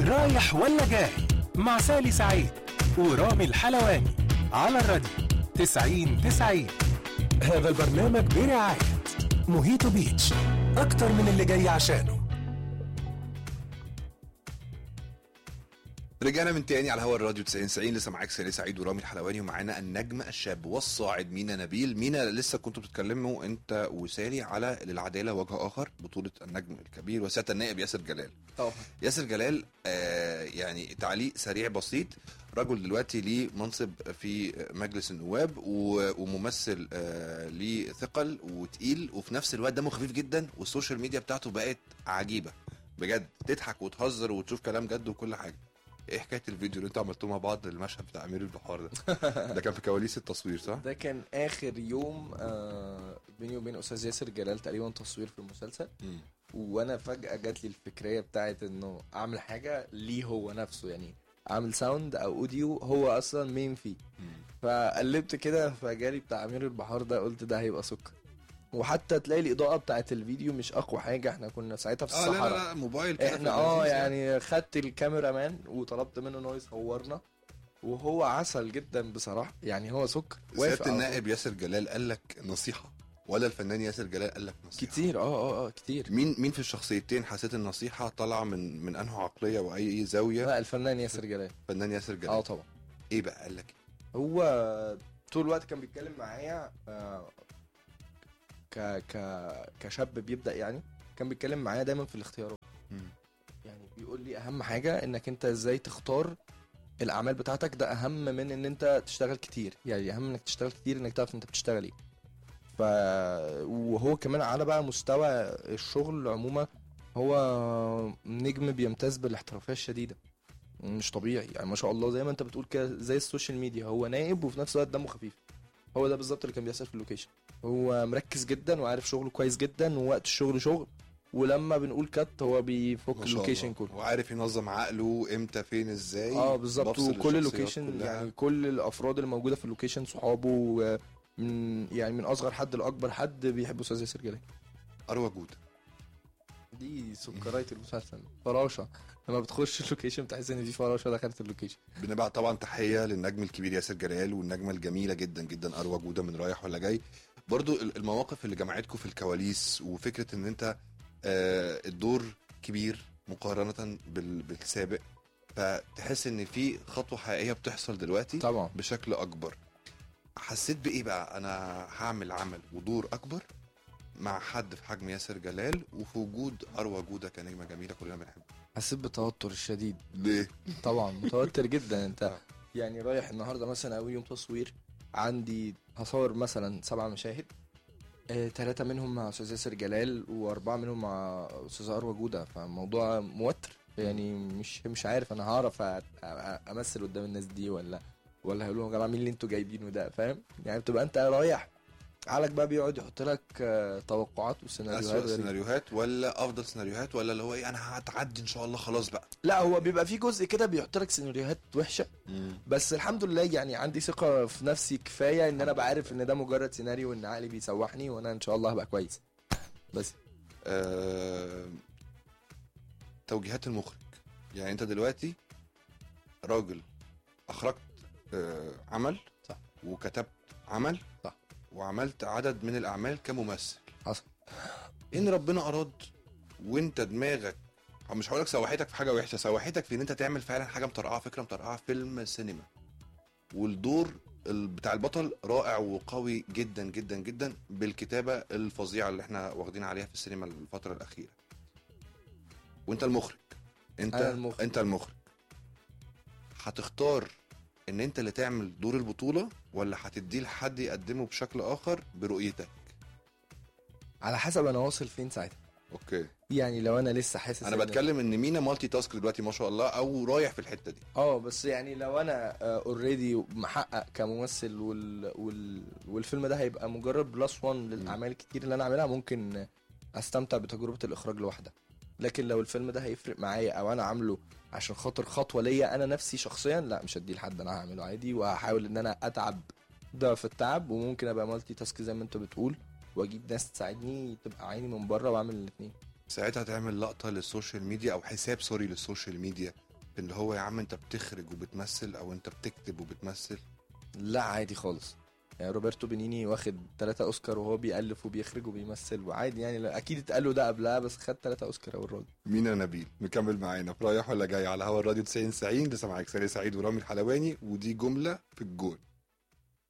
رايح ولا جاي مع سالي سعيد ورامي الحلواني على الراديو 90 90 هذا البرنامج برعاية موهيتو بيتش أكتر من اللي جاي عشانه رجعنا من تاني على هوا الراديو 90 90 لسه معاك سالي سعيد ورامي الحلواني ومعانا النجم الشاب والصاعد مينا نبيل مينا لسه كنتوا بتتكلموا انت وسالي على للعداله وجه اخر بطوله النجم الكبير وسياده النائب ياسر جلال طبعا ياسر جلال آه يعني تعليق سريع بسيط رجل دلوقتي ليه منصب في مجلس النواب و- وممثل آه ليه ثقل وتقيل وفي نفس الوقت دمه خفيف جدا والسوشيال ميديا بتاعته بقت عجيبه بجد تضحك وتهزر وتشوف كلام جد وكل حاجه ايه حكايه الفيديو اللي انتوا عملتوه مع بعض المشهد بتاع امير البحار ده ده كان في كواليس التصوير صح ده كان اخر يوم آه بيني وبين استاذ ياسر جلال تقريبا تصوير في المسلسل مم. وانا فجاه جات لي الفكريه بتاعت انه اعمل حاجه ليه هو نفسه يعني اعمل ساوند او اوديو هو اصلا مين فيه مم. فقلبت كده فجالي بتاع امير البحار ده قلت ده هيبقى سكر وحتى تلاقي الاضاءه بتاعت الفيديو مش اقوى حاجه احنا كنا ساعتها في اه لا الصحراء لا لا موبايل كده في احنا اه اللذيذ يعني خدت الكاميرا مان وطلبت منه ان هو يصورنا وهو عسل جدا بصراحه يعني هو سكر وافق سياده على النائب ياسر جلال قال لك نصيحه ولا الفنان ياسر جلال قال لك طول. نصيحه كتير اه اه اه كتير مين مين في الشخصيتين حسيت النصيحه طالعه من من انه عقليه واي زاويه لا الفنان ياسر جلال فنان ياسر جلال اه طبعا ايه بقى قال لك هو طول الوقت كان بيتكلم معايا آه، ك ك كشاب بيبدا يعني كان بيتكلم معايا دايما في الاختيارات مم. يعني بيقول لي اهم حاجه انك انت ازاي تختار الاعمال بتاعتك ده اهم من ان انت تشتغل كتير يعني اهم انك تشتغل كتير انك تعرف انت بتشتغل ايه ف وهو كمان على بقى مستوى الشغل عموما هو نجم بيمتاز بالاحترافيه الشديده مش طبيعي يعني ما شاء الله زي ما انت بتقول كده زي السوشيال ميديا هو نائب وفي نفس الوقت دمه خفيف هو ده بالظبط اللي كان بيحصل في اللوكيشن هو مركز جدا وعارف شغله كويس جدا ووقت الشغل شغل ولما بنقول كات هو بيفك ما شاء اللوكيشن الله. كله وعارف ينظم عقله امتى فين ازاي اه بالظبط بفصل وكل الشخصيات اللوكيشن كلها. يعني كل الافراد اللي موجوده في اللوكيشن صحابه آه، من يعني من اصغر حد لاكبر حد بيحب استاذ ياسر جلال اروى جوده دي سكرايه المسلسل فراشه لما بتخش اللوكيشن بتحس ان في فراشه دخلت اللوكيشن بنبعت طبعا تحيه للنجم الكبير ياسر جلال والنجمه الجميله جدا جدا اروى جوده من رايح ولا جاي برضو ال- المواقف اللي جمعتكم في الكواليس وفكره ان انت آه الدور كبير مقارنه بال- بالسابق فتحس ان في خطوه حقيقيه بتحصل دلوقتي طبعا بشكل اكبر حسيت بايه بقى انا هعمل عمل ودور اكبر مع حد في حجم ياسر جلال وفي وجود اروى جوده كنجمه جميله كلنا بنحبها حسيت بالتوتر الشديد ليه طبعا متوتر جدا انت يعني رايح النهارده مثلا اول يوم تصوير عندي هصور مثلا سبع مشاهد آه، ثلاثة منهم مع أستاذ ياسر جلال وأربعة منهم مع أستاذ أروى جودة فالموضوع موتر يعني مش مش عارف أنا هعرف أ- أ- أمثل قدام الناس دي ولا ولا هيقولوا لهم يا جماعة مين اللي أنتوا جايبينه ده فاهم يعني بتبقى أنت رايح عقلك بقى بيقعد يحط لك آه، توقعات وسيناريوهات أسوأ غريبة. سيناريوهات ولا افضل سيناريوهات ولا اللي هو ايه انا هتعدي ان شاء الله خلاص بقى لا هو بيبقى في جزء كده بيحط لك سيناريوهات وحشة بس الحمد لله يعني عندي ثقة في نفسي كفاية ان انا بعرف ان ده مجرد سيناريو وان عقلي بيسوحني وانا ان شاء الله هبقى كويس بس آه... توجيهات المخرج يعني انت دلوقتي راجل اخرجت آه... عمل صح. وكتبت عمل صح. وعملت عدد من الاعمال كممثل حصل ان ربنا اراد وانت دماغك أو مش هقولك سوحتك في حاجه وحشه سوحتك في ان انت تعمل فعلا حاجه مطرقعه فكره مطرقعه فيلم سينما والدور ال- بتاع البطل رائع وقوي جدا جدا جدا بالكتابه الفظيعه اللي احنا واخدين عليها في السينما الفتره الاخيره وانت المخرج انت أنا المخرج. انت المخرج هتختار ان انت اللي تعمل دور البطوله ولا هتديه لحد يقدمه بشكل اخر برؤيتك على حسب انا واصل فين ساعتها اوكي يعني لو انا لسه حاسس انا إن- بتكلم ان مينا مالتي تاسك دلوقتي ما شاء الله او رايح في الحته دي اه بس يعني لو انا اوريدي محقق كممثل وال... وال... والفيلم ده هيبقى مجرد بلس 1 للاعمال الكتير اللي انا عاملها ممكن استمتع بتجربه الاخراج لوحدها لكن لو الفيلم ده هيفرق معايا او انا عامله عشان خاطر خطوه ليا انا نفسي شخصيا لا مش هديه لحد انا هعمله عادي وهحاول ان انا اتعب ضعف التعب وممكن ابقى مالتي تاسك زي ما انت بتقول واجيب ناس تساعدني تبقى عيني من بره واعمل الاثنين ساعتها تعمل لقطه للسوشيال ميديا او حساب سوري للسوشيال ميديا اللي هو يا عم انت بتخرج وبتمثل او انت بتكتب وبتمثل لا عادي خالص يعني روبرتو بنيني واخد ثلاثة اوسكار وهو بيألف وبيخرج وبيمثل وعادي يعني لا- اكيد اتقال له ده قبلها بس خد ثلاثة اوسكار اول راجل مينا نبيل مكمل معانا في رايح ولا جاي على هوا الراديو 90 90 لسه معاك سالي سعيد ورامي الحلواني ودي جمله في الجول